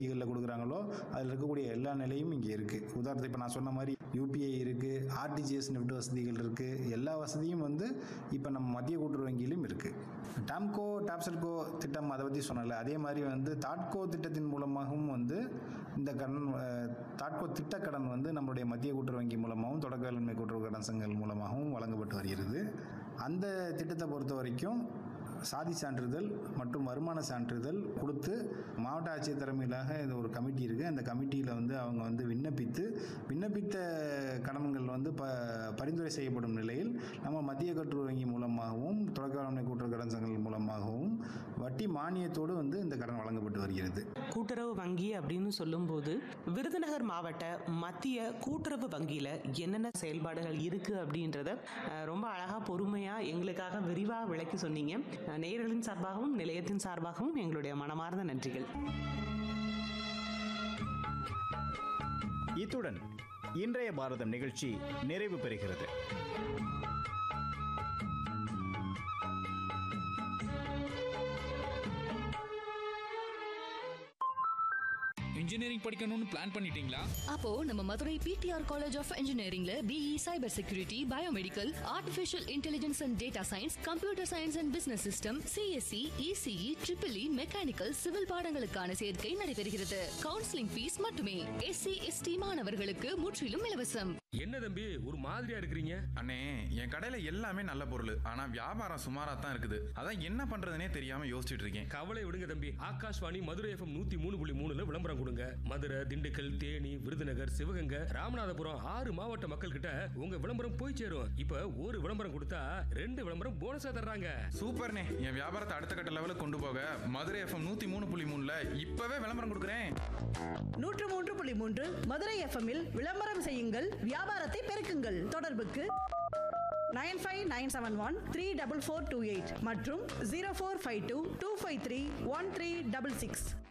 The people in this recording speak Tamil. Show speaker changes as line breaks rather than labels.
வங்கிகளில் கொடுக்குறாங்களோ அதில் இருக்கக்கூடிய எல்லா நிலையும் இங்கே இருக்குது உதாரணத்துக்கு இப்போ நான் சொன்ன மாதிரி யூபிஐ இருக்குது ஆர்டிஜிஎஸ் நெஃப்ட் வசதிகள் இருக்குது எல்லா வசதியும் வந்து இப்போ நம்ம மத்திய கூட்டுறவு வங்கியிலும் இருக்குது டாம்கோ டாப்சல்கோ திட்டம் அதை பற்றி சொன்னல அதே மாதிரி வந்து தாட்கோ திட்டத்தின் மூலமாகவும் வந்து இந்த கடன் அஹ், தாட்கோ திட்ட கடன் வந்து நம்மளுடைய மத்திய கூட்டுறவு வங்கி மூலமாகவும் தொடக்க வேளாண்மை கூட்டுறவு கடன் சங்கங்கள் மூலமாகவும் வழங்கப்பட்டு வருகிறது அந்த திட்டத்தை பொறுத்த வரைக்கும் சாதி சான்றிதழ் மற்றும் வருமான சான்றிதழ் கொடுத்து மாவட்ட ஆட்சியர் தலைமையிலாக இது ஒரு கமிட்டி இருக்குது அந்த கமிட்டியில் வந்து அவங்க வந்து விண்ணப்பித்து விண்ணப்பித்த கடன்கள் வந்து ப பரிந்துரை செய்யப்படும் நிலையில் நம்ம மத்திய கூட்டுறவு வங்கி மூலமாகவும் தொடக்க வேளாண்மை கூட்டுறவு கடன் சங்கங்கள் மூலமாகவும் வட்டி மானியத்தோடு வந்து இந்த கடன் வழங்கப்பட்டு வருகிறது
கூட்டுறவு வங்கி அப்படின்னு சொல்லும்போது விருதுநகர் மாவட்ட மத்திய கூட்டுறவு வங்கியில் என்னென்ன செயல்பாடுகள் இருக்குது அப்படின்றத அஹ், ரொம்ப அழகாக பொறுமையாக எங்களுக்காக விரிவாக விளக்கி சொன்னீங்க அஹ், நேயர்களின் சார்பாகவும் நிலையத்தின் சார்பாகவும் எங்களுடைய மனமார்ந்த நன்றிகள்
இத்துடன் இன்றைய பாரதம் நிகழ்ச்சி நிறைவு பெறுகிறது
இன்ஜினியரிங் படிக்கணும்னு பிளான் பண்ணிட்டீங்களா
அப்போ நம்ம மதுரை பிடிஆர் காலேஜ் ஆஃப் இன்ஜினியரிங்ல BE cyber security biomedical artificial intelligence and data science computer science and business system CSC ECE triple E mechanical civil பாடங்களுக்கான சேர்க்கை நடைபெறுகிறது கவுன்சிலிங் ஃபீஸ் மட்டுமே எஸ்சி எஸ்டி மாணவர்களுக்கு முற்றிலும் இலவசம்
என்ன தம்பி ஒரு மாதிரியா இருக்கிறீங்க
அண்ணே என் கடையில எல்லாமே நல்ல பொருள் ஆனா வியாபாரம் சுமாரா தான் இருக்குது அதான் என்ன பண்றதுனே தெரியாம யோசிச்சுட்டு இருக்கேன்
கவலை விடுங்க தம்பி ஆகாஷ்வாணி மதுரை எஃப்எம் நூத்தி மூணு புள்ளி மூணுல விளம்பரம் கொடுங்க மதுரை திண்டுக்கல் தேனி விருதுநகர் சிவகங்கை ராமநாதபுரம் ஆறு மாவட்ட மக்கள் கிட்ட உங்க விளம்பரம் போய் சேரும் இப்ப ஒரு விளம்பரம் கொடுத்தா ரெண்டு விளம்பரம் போனஸா தர்றாங்க
சூப்பர்ண்ணே என் வியாபாரத்தை அடுத்த கட்ட லெவலுக்கு கொண்டு போக மதுரை எஃப்எம் நூத்தி மூணு புள்ளி மூணுல இப்பவே விளம்பரம் கொடுக்குறேன்
நூற்று மூன்று புள்ளி மூன்று மதுரை எஃப்எம்மில் விளம்பரம் செய்யுங்கள் வியாபாரத்தை பெருக்குங்கள் தொடர்புக்கு nine five nine seven one three double four two eight மற்றும் zero four five two two five three one three double six